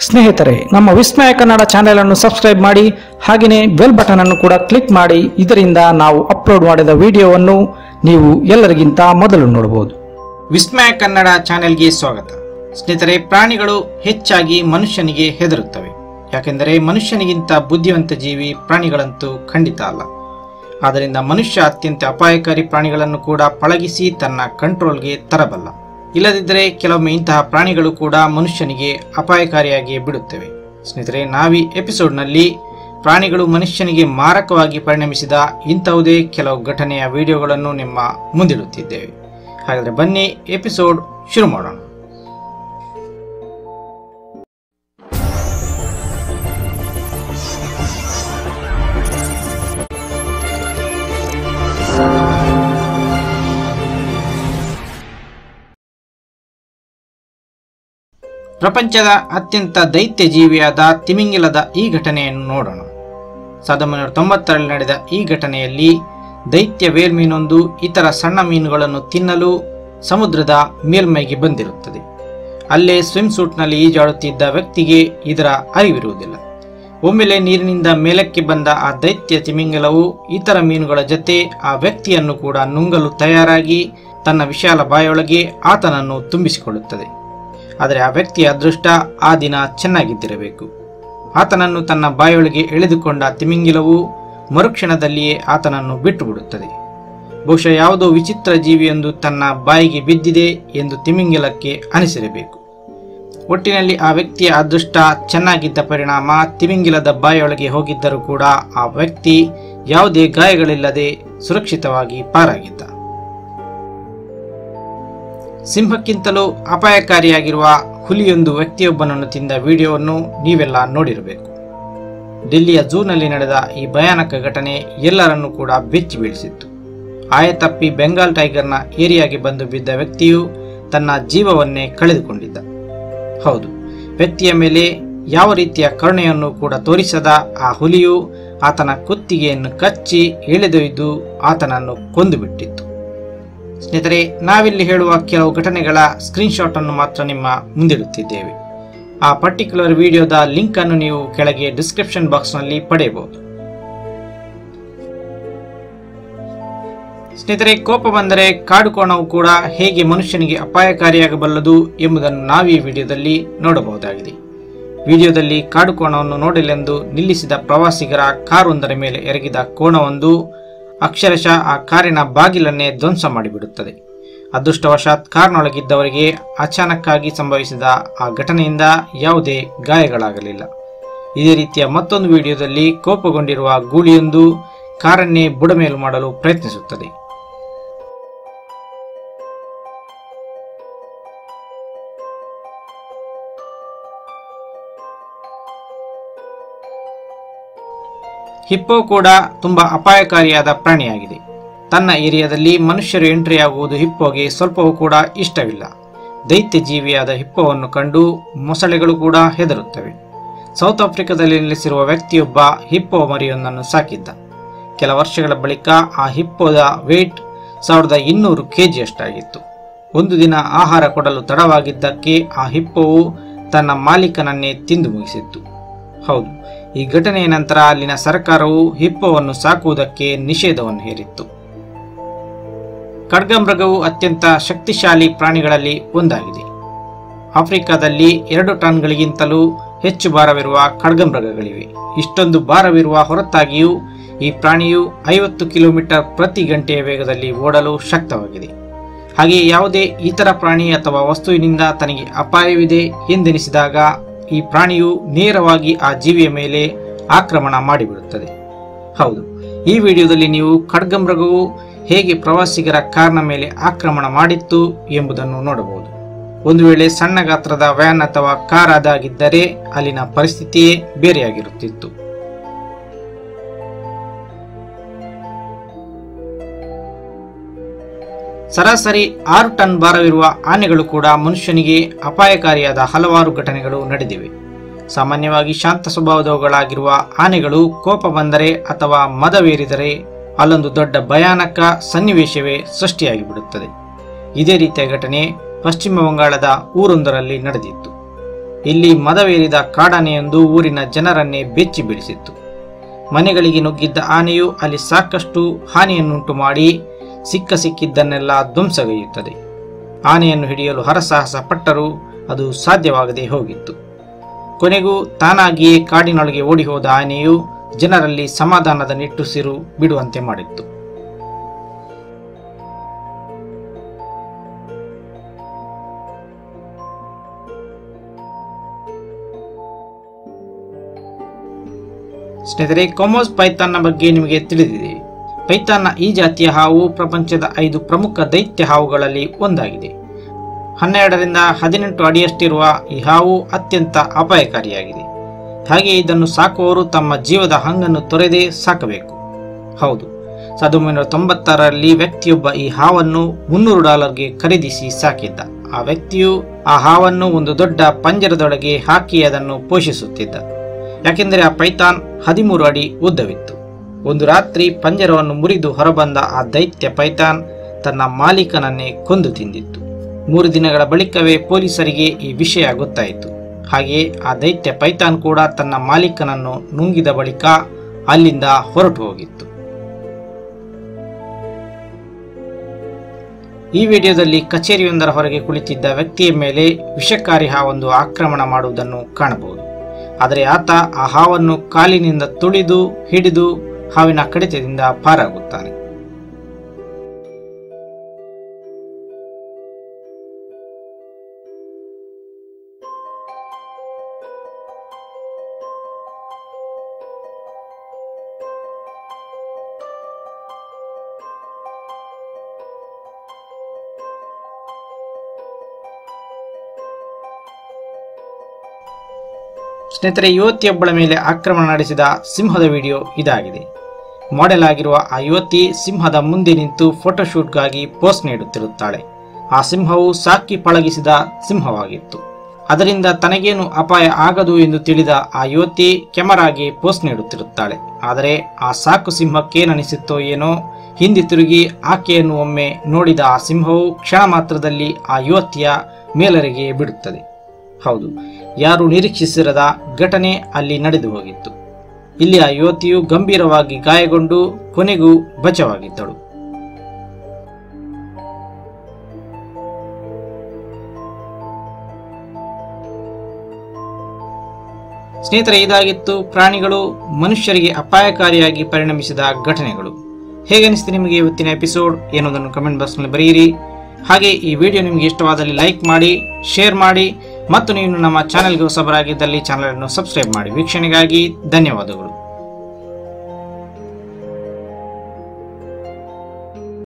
ಸ್ನೇಹಿತರೆ ನಮ್ಮ ವಿಸ್ಮಯ ಕನ್ನಡ ಚಾನೆಲ್ ಅನ್ನು ಸಬ್ಸ್ಕ್ರೈಬ್ ಮಾಡಿ ಹಾಗೆಯೇ ಬೆಲ್ ಬಟನ್ ಅನ್ನು ಕೂಡ ಕ್ಲಿಕ್ ಮಾಡಿ ಇದರಿಂದ ನಾವು ಅಪ್ಲೋಡ್ ಮಾಡಿದ ವಿಡಿಯೋವನ್ನು ನೀವು ಎಲ್ಲರಿಗಿಂತ ಮೊದಲು ನೋಡಬಹುದು ವಿಸ್ಮಯ ಕನ್ನಡ ಚಾನೆಲ್ಗೆ ಸ್ವಾಗತ ಸ್ನೇಹಿತರೆ ಪ್ರಾಣಿಗಳು ಹೆಚ್ಚಾಗಿ ಮನುಷ್ಯನಿಗೆ ಹೆದರುತ್ತವೆ ಯಾಕೆಂದರೆ ಮನುಷ್ಯನಿಗಿಂತ ಬುದ್ಧಿವಂತ ಜೀವಿ ಪ್ರಾಣಿಗಳಂತೂ ಖಂಡಿತ ಅಲ್ಲ ಆದ್ದರಿಂದ ಮನುಷ್ಯ ಅತ್ಯಂತ ಅಪಾಯಕಾರಿ ಪ್ರಾಣಿಗಳನ್ನು ಕೂಡ ಪಳಗಿಸಿ ತನ್ನ ಕಂಟ್ರೋಲ್ಗೆ ತರಬಲ್ಲ ಇಲ್ಲದಿದ್ದರೆ ಕೆಲವೊಮ್ಮೆ ಇಂತಹ ಪ್ರಾಣಿಗಳು ಕೂಡ ಮನುಷ್ಯನಿಗೆ ಅಪಾಯಕಾರಿಯಾಗಿ ಬಿಡುತ್ತವೆ ಸ್ನೇಹಿತರೆ ನಾವೀ ಎಪಿಸೋಡ್ನಲ್ಲಿ ಪ್ರಾಣಿಗಳು ಮನುಷ್ಯನಿಗೆ ಮಾರಕವಾಗಿ ಪರಿಣಮಿಸಿದ ಇಂತಹುದೇ ಕೆಲವು ಘಟನೆಯ ವಿಡಿಯೋಗಳನ್ನು ನಿಮ್ಮ ಮುಂದಿಡುತ್ತಿದ್ದೇವೆ ಹಾಗಾದರೆ ಬನ್ನಿ ಎಪಿಸೋಡ್ ಶುರು ಮಾಡೋಣ ಪ್ರಪಂಚದ ಅತ್ಯಂತ ದೈತ್ಯ ಜೀವಿಯಾದ ತಿಮಿಂಗಿಲದ ಈ ಘಟನೆಯನ್ನು ನೋಡೋಣ ಸಾವಿರದ ಒಂಬೈನೂರ ತೊಂಬತ್ತರಲ್ಲಿ ನಡೆದ ಈ ಘಟನೆಯಲ್ಲಿ ದೈತ್ಯ ವೇಲ್ಮೀನೊಂದು ಇತರ ಸಣ್ಣ ಮೀನುಗಳನ್ನು ತಿನ್ನಲು ಸಮುದ್ರದ ಮೇಲ್ಮೈಗೆ ಬಂದಿರುತ್ತದೆ ಅಲ್ಲೇ ಸ್ವಿಮ್ ಸೂಟ್ನಲ್ಲಿ ಈಜಾಡುತ್ತಿದ್ದ ವ್ಯಕ್ತಿಗೆ ಇದರ ಅರಿವಿರುವುದಿಲ್ಲ ಒಮ್ಮೆಲೆ ನೀರಿನಿಂದ ಮೇಲಕ್ಕೆ ಬಂದ ಆ ದೈತ್ಯ ತಿಮಿಂಗಲವು ಇತರ ಮೀನುಗಳ ಜೊತೆ ಆ ವ್ಯಕ್ತಿಯನ್ನು ಕೂಡ ನುಂಗಲು ತಯಾರಾಗಿ ತನ್ನ ವಿಶಾಲ ಬಾಯೊಳಗೆ ಆತನನ್ನು ತುಂಬಿಸಿಕೊಳ್ಳುತ್ತದೆ ಆದರೆ ಆ ವ್ಯಕ್ತಿಯ ಅದೃಷ್ಟ ಆ ದಿನ ಚೆನ್ನಾಗಿದ್ದಿರಬೇಕು ಆತನನ್ನು ತನ್ನ ಬಾಯೊಳಗೆ ಎಳೆದುಕೊಂಡ ತಿಮಿಂಗಿಲವು ಮರುಕ್ಷಣದಲ್ಲಿಯೇ ಆತನನ್ನು ಬಿಟ್ಟು ಬಿಡುತ್ತದೆ ಬಹುಶಃ ಯಾವುದೋ ವಿಚಿತ್ರ ಜೀವಿಯೊಂದು ತನ್ನ ಬಾಯಿಗೆ ಬಿದ್ದಿದೆ ಎಂದು ತಿಮಿಂಗಿಲಕ್ಕೆ ಅನಿಸಿರಬೇಕು ಒಟ್ಟಿನಲ್ಲಿ ಆ ವ್ಯಕ್ತಿಯ ಅದೃಷ್ಟ ಚೆನ್ನಾಗಿದ್ದ ಪರಿಣಾಮ ತಿಮಿಂಗಿಲದ ಬಾಯೊಳಗೆ ಹೋಗಿದ್ದರೂ ಕೂಡ ಆ ವ್ಯಕ್ತಿ ಯಾವುದೇ ಗಾಯಗಳಿಲ್ಲದೆ ಸುರಕ್ಷಿತವಾಗಿ ಪಾರಾಗಿದ್ದ ಸಿಂಹಕ್ಕಿಂತಲೂ ಅಪಾಯಕಾರಿಯಾಗಿರುವ ಹುಲಿಯೊಂದು ವ್ಯಕ್ತಿಯೊಬ್ಬನನ್ನು ತಿಂದ ವಿಡಿಯೋವನ್ನು ನೀವೆಲ್ಲ ನೋಡಿರಬೇಕು ಡೆಲ್ಲಿಯ ಝೂನಲ್ಲಿ ನಡೆದ ಈ ಭಯಾನಕ ಘಟನೆ ಎಲ್ಲರನ್ನೂ ಕೂಡ ಬೆಚ್ಚಿ ಬೀಳಿಸಿತ್ತು ಆಯತಪ್ಪಿ ಬೆಂಗಾಲ್ ಟೈಗರ್ನ ಏರಿಯಾಗೆ ಬಂದು ಬಿದ್ದ ವ್ಯಕ್ತಿಯು ತನ್ನ ಜೀವವನ್ನೇ ಕಳೆದುಕೊಂಡಿದ್ದ ಹೌದು ವ್ಯಕ್ತಿಯ ಮೇಲೆ ಯಾವ ರೀತಿಯ ಕರುಣೆಯನ್ನು ಕೂಡ ತೋರಿಸದ ಆ ಹುಲಿಯು ಆತನ ಕುತ್ತಿಗೆಯನ್ನು ಕಚ್ಚಿ ಎಳೆದೊಯ್ದು ಆತನನ್ನು ಕೊಂದು ಬಿಟ್ಟಿತ್ತು ಸ್ನೇಹಿತರೆ ನಾವಿಲ್ಲಿ ಹೇಳುವ ಕೆಲವು ಘಟನೆಗಳ ಸ್ಕ್ರೀನ್ಶಾಟ್ ಅನ್ನು ಮಾತ್ರ ನಿಮ್ಮ ಮುಂದಿಡುತ್ತಿದ್ದೇವೆ ಆ ಪರ್ಟಿಕ್ಯುಲರ್ ವಿಡಿಯೋದ ಲಿಂಕ್ ಅನ್ನು ನೀವು ಕೆಳಗೆ ಡಿಸ್ಕ್ರಿಪ್ಷನ್ ಬಾಕ್ಸ್ನಲ್ಲಿ ಪಡೆಯಬಹುದು ಸ್ನೇಹಿತರೆ ಕೋಪ ಬಂದರೆ ಕಾಡು ಕೋಣವು ಕೂಡ ಹೇಗೆ ಮನುಷ್ಯನಿಗೆ ಅಪಾಯಕಾರಿಯಾಗಬಲ್ಲದು ಎಂಬುದನ್ನು ನಾವೀ ವಿಡಿಯೋದಲ್ಲಿ ನೋಡಬಹುದಾಗಿದೆ ವಿಡಿಯೋದಲ್ಲಿ ಕಾಡು ಕೋಣವನ್ನು ನೋಡಲೆಂದು ನಿಲ್ಲಿಸಿದ ಪ್ರವಾಸಿಗರ ಕಾರೊಂದರ ಮೇಲೆ ಎರಗಿದ ಕೋಣವೊಂದು ಅಕ್ಷರಶಃ ಆ ಕಾರಿನ ಬಾಗಿಲನ್ನೇ ಧ್ವಂಸ ಮಾಡಿಬಿಡುತ್ತದೆ ಅದೃಷ್ಟವಶಾತ್ ಕಾರ್ನೊಳಗಿದ್ದವರಿಗೆ ಅಚಾನಕ್ಕಾಗಿ ಸಂಭವಿಸಿದ ಆ ಘಟನೆಯಿಂದ ಯಾವುದೇ ಗಾಯಗಳಾಗಲಿಲ್ಲ ಇದೇ ರೀತಿಯ ಮತ್ತೊಂದು ವಿಡಿಯೋದಲ್ಲಿ ಕೋಪಗೊಂಡಿರುವ ಗೂಳಿಯೊಂದು ಕಾರನ್ನೇ ಬುಡಮೇಲು ಮಾಡಲು ಪ್ರಯತ್ನಿಸುತ್ತದೆ ಹಿಪ್ಪೋ ಕೂಡ ತುಂಬಾ ಅಪಾಯಕಾರಿಯಾದ ಪ್ರಾಣಿಯಾಗಿದೆ ತನ್ನ ಏರಿಯಾದಲ್ಲಿ ಮನುಷ್ಯರು ಎಂಟ್ರಿ ಆಗುವುದು ಹಿಪ್ಪೋಗೆ ಸ್ವಲ್ಪವೂ ಕೂಡ ಇಷ್ಟವಿಲ್ಲ ದೈತ್ಯ ಜೀವಿಯಾದ ಹಿಪ್ಪೋವನ್ನು ಕಂಡು ಮೊಸಳೆಗಳು ಕೂಡ ಹೆದರುತ್ತವೆ ಸೌತ್ ಆಫ್ರಿಕಾದಲ್ಲಿ ನೆಲೆಸಿರುವ ವ್ಯಕ್ತಿಯೊಬ್ಬ ಹಿಪ್ಪೋ ಮರಿಯೊಂದನ್ನು ಸಾಕಿದ್ದ ಕೆಲ ವರ್ಷಗಳ ಬಳಿಕ ಆ ಹಿಪ್ಪೋದ ವೇಟ್ ಸಾವಿರದ ಇನ್ನೂರು ಕೆಜಿಯಷ್ಟಾಗಿತ್ತು ಒಂದು ದಿನ ಆಹಾರ ಕೊಡಲು ತಡವಾಗಿದ್ದಕ್ಕೆ ಆ ಹಿಪ್ಪೋವು ತನ್ನ ಮಾಲೀಕನನ್ನೇ ತಿಂದು ಮುಗಿಸಿತ್ತು ಹೌದು ಈ ಘಟನೆಯ ನಂತರ ಅಲ್ಲಿನ ಸರ್ಕಾರವು ಹಿಪ್ಪೋವನ್ನು ಸಾಕುವುದಕ್ಕೆ ನಿಷೇಧವನ್ನು ಹೇರಿತ್ತು ಖಡ್ಗಮೃಗವು ಅತ್ಯಂತ ಶಕ್ತಿಶಾಲಿ ಪ್ರಾಣಿಗಳಲ್ಲಿ ಒಂದಾಗಿದೆ ಆಫ್ರಿಕಾದಲ್ಲಿ ಎರಡು ಟನ್ಗಳಿಗಿಂತಲೂ ಹೆಚ್ಚು ಭಾರವಿರುವ ಖಡ್ಗಮೃಗಗಳಿವೆ ಇಷ್ಟೊಂದು ಭಾರವಿರುವ ಹೊರತಾಗಿಯೂ ಈ ಪ್ರಾಣಿಯು ಐವತ್ತು ಕಿಲೋಮೀಟರ್ ಪ್ರತಿ ಗಂಟೆಯ ವೇಗದಲ್ಲಿ ಓಡಲು ಶಕ್ತವಾಗಿದೆ ಹಾಗೆಯೇ ಯಾವುದೇ ಇತರ ಪ್ರಾಣಿ ಅಥವಾ ವಸ್ತುವಿನಿಂದ ತನಗೆ ಅಪಾಯವಿದೆ ಎಂದೆನಿಸಿದಾಗ ಈ ಪ್ರಾಣಿಯು ನೇರವಾಗಿ ಆ ಜೀವಿಯ ಮೇಲೆ ಆಕ್ರಮಣ ಮಾಡಿಬಿಡುತ್ತದೆ ಹೌದು ಈ ವಿಡಿಯೋದಲ್ಲಿ ನೀವು ಖಡ್ಗಮೃಗವು ಹೇಗೆ ಪ್ರವಾಸಿಗರ ಕಾರ್ನ ಮೇಲೆ ಆಕ್ರಮಣ ಮಾಡಿತ್ತು ಎಂಬುದನ್ನು ನೋಡಬಹುದು ಒಂದು ವೇಳೆ ಸಣ್ಣ ಗಾತ್ರದ ವ್ಯಾನ್ ಅಥವಾ ಕಾರ್ ಅದಾಗಿದ್ದರೆ ಅಲ್ಲಿನ ಪರಿಸ್ಥಿತಿಯೇ ಬೇರೆಯಾಗಿರುತ್ತಿತ್ತು ಸರಾಸರಿ ಆರು ಟನ್ ಭಾರವಿರುವ ಆನೆಗಳು ಕೂಡ ಮನುಷ್ಯನಿಗೆ ಅಪಾಯಕಾರಿಯಾದ ಹಲವಾರು ಘಟನೆಗಳು ನಡೆದಿವೆ ಸಾಮಾನ್ಯವಾಗಿ ಶಾಂತ ಸ್ವಭಾವದವುಗಳಾಗಿರುವ ಆನೆಗಳು ಕೋಪ ಬಂದರೆ ಅಥವಾ ಮದವೇರಿದರೆ ಅಲ್ಲೊಂದು ದೊಡ್ಡ ಭಯಾನಕ ಸನ್ನಿವೇಶವೇ ಸೃಷ್ಟಿಯಾಗಿ ಬಿಡುತ್ತದೆ ಇದೇ ರೀತಿಯ ಘಟನೆ ಪಶ್ಚಿಮ ಬಂಗಾಳದ ಊರೊಂದರಲ್ಲಿ ನಡೆದಿತ್ತು ಇಲ್ಲಿ ಮದವೇರಿದ ಕಾಡಾನೆಯೊಂದು ಊರಿನ ಜನರನ್ನೇ ಬೆಚ್ಚಿ ಬೀಳಿಸಿತ್ತು ಮನೆಗಳಿಗೆ ನುಗ್ಗಿದ್ದ ಆನೆಯು ಅಲ್ಲಿ ಸಾಕಷ್ಟು ಹಾನಿಯನ್ನುಂಟು ಮಾಡಿ ಸಿಕ್ಕ ಸಿಕ್ಕಿದ್ದನ್ನೆಲ್ಲ ಧ್ವಂಸಗೈಯುತ್ತದೆ ಆನೆಯನ್ನು ಹಿಡಿಯಲು ಹರಸಾಹಸ ಪಟ್ಟರೂ ಅದು ಸಾಧ್ಯವಾಗದೆ ಹೋಗಿತ್ತು ಕೊನೆಗೂ ತಾನಾಗಿಯೇ ಕಾಡಿನೊಳಗೆ ಓಡಿ ಹೋದ ಆನೆಯು ಜನರಲ್ಲಿ ಸಮಾಧಾನದ ನಿಟ್ಟುಸಿರು ಬಿಡುವಂತೆ ಮಾಡಿತ್ತು ಸ್ನೇಹಿತರೆ ಕೊಮೋಸ್ ಪೈಥಾನ್ನ ಬಗ್ಗೆ ನಿಮಗೆ ತಿಳಿದಿದೆ ಪೈಥಾನ್ನ ಈ ಜಾತಿಯ ಹಾವು ಪ್ರಪಂಚದ ಐದು ಪ್ರಮುಖ ದೈತ್ಯ ಹಾವುಗಳಲ್ಲಿ ಒಂದಾಗಿದೆ ಹನ್ನೆರಡರಿಂದ ಹದಿನೆಂಟು ಅಡಿಯಷ್ಟಿರುವ ಈ ಹಾವು ಅತ್ಯಂತ ಅಪಾಯಕಾರಿಯಾಗಿದೆ ಹಾಗೆ ಇದನ್ನು ಸಾಕುವವರು ತಮ್ಮ ಜೀವದ ಹಂಗನ್ನು ತೊರೆದೇ ಸಾಕಬೇಕು ಹೌದು ಸಾವಿರದ ಒಂಬೈನೂರ ತೊಂಬತ್ತಾರರಲ್ಲಿ ವ್ಯಕ್ತಿಯೊಬ್ಬ ಈ ಹಾವನ್ನು ಮುನ್ನೂರು ಡಾಲರ್ಗೆ ಖರೀದಿಸಿ ಸಾಕಿದ್ದ ಆ ವ್ಯಕ್ತಿಯು ಆ ಹಾವನ್ನು ಒಂದು ದೊಡ್ಡ ಪಂಜರದೊಳಗೆ ಹಾಕಿ ಅದನ್ನು ಪೋಷಿಸುತ್ತಿದ್ದ ಯಾಕೆಂದರೆ ಆ ಪೈಥಾನ್ ಹದಿಮೂರು ಅಡಿ ಉದ್ದವಿತ್ತು ಒಂದು ರಾತ್ರಿ ಪಂಜರವನ್ನು ಮುರಿದು ಹೊರಬಂದ ಆ ದೈತ್ಯ ಪೈಥಾನ್ ತನ್ನ ಮಾಲೀಕನನ್ನೇ ಕೊಂದು ತಿಂದಿತ್ತು ಮೂರು ದಿನಗಳ ಬಳಿಕವೇ ಪೊಲೀಸರಿಗೆ ಈ ವಿಷಯ ಗೊತ್ತಾಯಿತು ಹಾಗೆಯೇ ಆ ದೈತ್ಯ ಪೈಥಾನ್ ಕೂಡ ತನ್ನ ಮಾಲೀಕನನ್ನು ನುಂಗಿದ ಬಳಿಕ ಅಲ್ಲಿಂದ ಹೊರಟು ಹೋಗಿತ್ತು ಈ ವಿಡಿಯೋದಲ್ಲಿ ಕಚೇರಿಯೊಂದರ ಹೊರಗೆ ಕುಳಿತಿದ್ದ ವ್ಯಕ್ತಿಯ ಮೇಲೆ ವಿಷಕಾರಿ ಹಾವೊಂದು ಆಕ್ರಮಣ ಮಾಡುವುದನ್ನು ಕಾಣಬಹುದು ಆದರೆ ಆತ ಆ ಹಾವನ್ನು ಕಾಲಿನಿಂದ ತುಳಿದು ಹಿಡಿದು ಹಾವಿನ ಕಡಿತದಿಂದ ಪಾರಾಗುತ್ತಾನೆ ಸ್ನೇಹಿತರೆ ಯುವತಿಯೊಬ್ಬಳ ಮೇಲೆ ಆಕ್ರಮಣ ನಡೆಸಿದ ಸಿಂಹದ ವಿಡಿಯೋ ಇದಾಗಿದೆ ಮಾಡೆಲ್ ಆಗಿರುವ ಆ ಯುವತಿ ಸಿಂಹದ ಮುಂದೆ ನಿಂತು ಫೋಟೋಶೂಟ್ಗಾಗಿ ಪೋಸ್ಟ್ ನೀಡುತ್ತಿರುತ್ತಾಳೆ ಆ ಸಿಂಹವು ಸಾಕಿ ಪಳಗಿಸಿದ ಸಿಂಹವಾಗಿತ್ತು ಅದರಿಂದ ತನಗೇನು ಅಪಾಯ ಆಗದು ಎಂದು ತಿಳಿದ ಆ ಯುವತಿ ಕೆಮರಾಗೆ ಪೋಸ್ಟ್ ನೀಡುತ್ತಿರುತ್ತಾಳೆ ಆದರೆ ಆ ಸಾಕು ಸಿಂಹಕ್ಕೇನನಿಸಿತ್ತೋ ಏನೋ ಹಿಂದೆ ತಿರುಗಿ ಆಕೆಯನ್ನು ಒಮ್ಮೆ ನೋಡಿದ ಆ ಸಿಂಹವು ಕ್ಷಣ ಮಾತ್ರದಲ್ಲಿ ಆ ಯುವತಿಯ ಮೇಲರೆಗೆ ಬಿಡುತ್ತದೆ ಹೌದು ಯಾರು ನಿರೀಕ್ಷಿಸಿರದ ಘಟನೆ ಅಲ್ಲಿ ನಡೆದು ಹೋಗಿತ್ತು ಇಲ್ಲಿ ಆ ಯುವತಿಯು ಗಂಭೀರವಾಗಿ ಗಾಯಗೊಂಡು ಕೊನೆಗೂ ಬಚಾವಾಗಿದ್ದಳು ಸ್ನೇಹಿತರೆ ಇದಾಗಿತ್ತು ಪ್ರಾಣಿಗಳು ಮನುಷ್ಯರಿಗೆ ಅಪಾಯಕಾರಿಯಾಗಿ ಪರಿಣಮಿಸಿದ ಘಟನೆಗಳು ಹೇಗೆ ಅನಿಸ್ತು ನಿಮಗೆ ಇವತ್ತಿನ ಎಪಿಸೋಡ್ ಏನೋದನ್ನು ಕಮೆಂಟ್ ಬಾಕ್ಸ್ನಲ್ಲಿ ಬರೆಯಿರಿ ಹಾಗೆ ಈ ವಿಡಿಯೋ ನಿಮಗೆ ಇಷ್ಟವಾದಲ್ಲಿ ಲೈಕ್ ಮಾಡಿ ಶೇರ್ ಮಾಡಿ ಮತ್ತು ನೀವು ನಮ್ಮ ಚಾನೆಲ್ಗೆ ಹೊಸಬರಾಗಿದ್ದಲ್ಲಿ ಚಾನಲನ್ನು ಸಬ್ಸ್ಕ್ರೈಬ್ ಮಾಡಿ ವೀಕ್ಷಣೆಗಾಗಿ ಧನ್ಯವಾದಗಳು